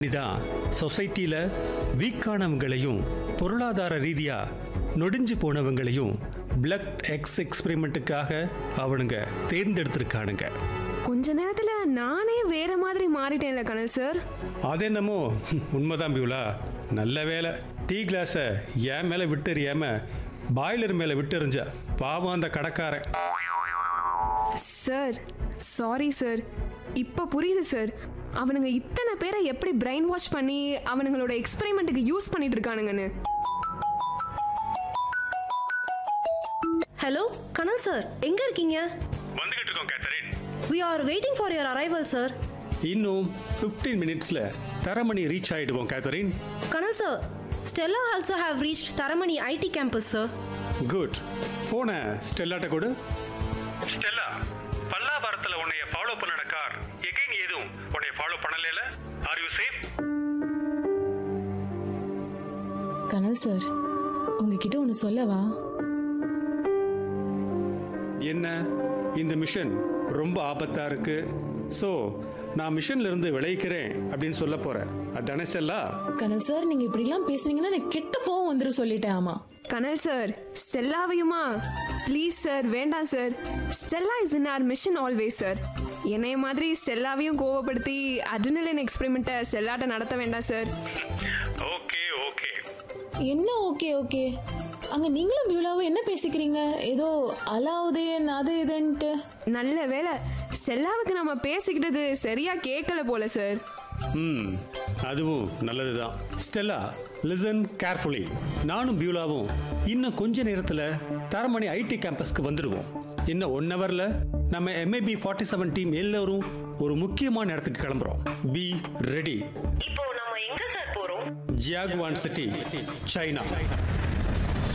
இதான் சொசைட்டியில் வீக்கானவங்களையும் பொருளாதார ரீதியாக நொடிஞ்சு போனவங்களையும் பிளட் எக்ஸ் எக்ஸ்பெரிமெண்ட்டுக்காக அவனுங்க தேர்ந்தெடுத்திருக்கானுங்க கொஞ்ச நேரத்துல நானே வேற மாதிரி மாறிட்டேன்ல கனல் சார் அது என்னமோ உண்மைதான் பியூலா நல்ல வேலை டீ கிளாஸை என் மேலே விட்டெறியாம பாய்லர் மேலே விட்டெறிஞ்சா பாவம் அந்த கடைக்காரன் சார் சாரி சார் இப்போ புரியுது சார் அவனுங்க இத்தனை பேரை எப்படி பிரெயின் வாஷ் பண்ணி அவனுங்களோட எக்ஸ்பெரிமெண்ட்டுக்கு யூஸ் பண்ணிட்டு இருக்கானுங்கன்னு ஹலோ கனல் சார் எங்க இருக்கீங்க வந்துகிட்டு இருக்கோம் Catherine we are waiting for your arrival sir இன்னும் 15 மினிட்ஸில் தரமணி ரீச் ஆகிடுவோம் Catherine Kanal sir Stella also have reach Taramani IT campus sir good ஃபோனை ஸ்டெல்லாட்ட கொடு ஸ்டெல்லா பல்லாபரத்தில் உன்னைய ஃபாலோ பண்ணன கார் எகைன் ஏதும் உன்னைய ஃபாலோ பண்ணல are you safe Kanal sir உங்ககிட்ட ஒன்று சொல்லவா என்ன இந்த மிஷன் ரொம்ப ஆபத்தா இருக்கு ஸோ நான் மிஷன்ல இருந்து விளைவிக்கிறேன் அப்படின்னு சொல்ல போறேன் அதானே ஸ்டெல்லா கனல் சார் நீங்க இப்படிலாம் பேசுனீங்கன்னா எனக்கு கெட்ட கோவம் வந்துரும் சொல்லிட்டேன் ஆமா கனல் சார் ஸ்டெல்லாவையுமா ப்ளீஸ் சார் வேண்டாம் sir Stella is in our mission always sir என்னைய மாதிரி ஸ்டெல்லாவையும் கோவப்படுத்தி அட்ரினலின் எக்ஸ்பெரிமெண்ட்டை ஸ்டெல்லாட்ட நடத்த வேண்டாம் சார் ஓகே ஓகே என்ன ஓகே ஓகே அங்க நீங்களும் பியூலாவும் என்ன பேசிக்கிறீங்க ஏதோ அலாவுதேன் அது இதுன்ட்டு நல்ல வேலை ஸ்டெல்லாவுக்கு நம்ம பேசிக்கிட்டது சரியா கேட்கல போல சார் ம் அதுவும் நல்லதுதான் ஸ்டெல்லா லிசன் கேர்ஃபுல்லி நானும் பியூலாவும் இன்னும் கொஞ்ச நேரத்தில் தரமணி ஐடி கேம்பஸ்க்கு வந்துடுவோம் இன்னும் ஒன் ஹவரில் நம்ம எம்ஏபி ஃபார்ட்டி செவன் டீம் எல்லோரும் ஒரு முக்கியமான இடத்துக்கு கிளம்புறோம் பி ரெடி இப்போ நம்ம எங்க சார் போறோம் ஜியாகுவான் சிட்டி சைனா